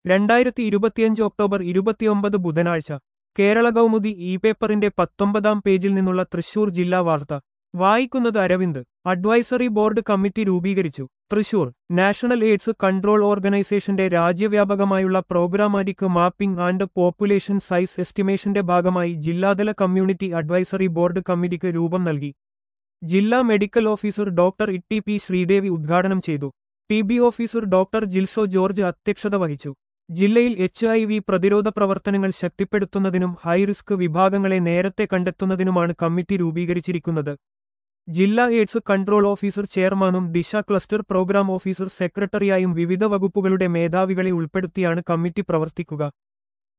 രണ്ടായിരത്തി ഇരുപത്തിയഞ്ച് ഒക്ടോബർ ഇരുപത്തിയൊമ്പത് ബുധനാഴ്ച കേരള കൗമുദി ഇ പേപ്പറിന്റെ പത്തൊമ്പതാം പേജിൽ നിന്നുള്ള തൃശൂർ ജില്ലാ വാർത്ത വായിക്കുന്നത് അരവിന്ദ് അഡ്വൈസറി ബോർഡ് കമ്മിറ്റി രൂപീകരിച്ചു തൃശൂർ നാഷണൽ എയ്ഡ്സ് കൺട്രോൾ ഓർഗനൈസേഷന്റെ രാജ്യവ്യാപകമായുള്ള programmatic mapping and population size എസ്റ്റിമേഷന്റെ ഭാഗമായി ജില്ലാതല കമ്മ്യൂണിറ്റി അഡ്വൈസറി ബോർഡ് കമ്മിറ്റിക്ക് രൂപം നൽകി ജില്ലാ medical officer doctor Itty P Sreedevi ഉദ്ഘാടനം ചെയ്തു T B officer doctor Jilsho George അധ്യക്ഷത വഹിച്ചു ജില്ലയിൽ എച്ച് ഐ വി പ്രതിരോധ പ്രവർത്തനങ്ങൾ ശക്തിപ്പെടുത്തുന്നതിനും ഹൈറിസ്ക് വിഭാഗങ്ങളെ നേരത്തെ കണ്ടെത്തുന്നതിനുമാണ് കമ്മിറ്റി രൂപീകരിച്ചിരിക്കുന്നത് ജില്ലാ എയ്ഡ്സ് കൺട്രോൾ ഓഫീസർ ചെയർമാനും ദിശ ക്ലസ്റ്റർ പ്രോഗ്രാം ഓഫീസർ സെക്രട്ടറിയായും വിവിധ വകുപ്പുകളുടെ മേധാവികളെ ഉൾപ്പെടുത്തിയാണ് കമ്മിറ്റി പ്രവർത്തിക്കുക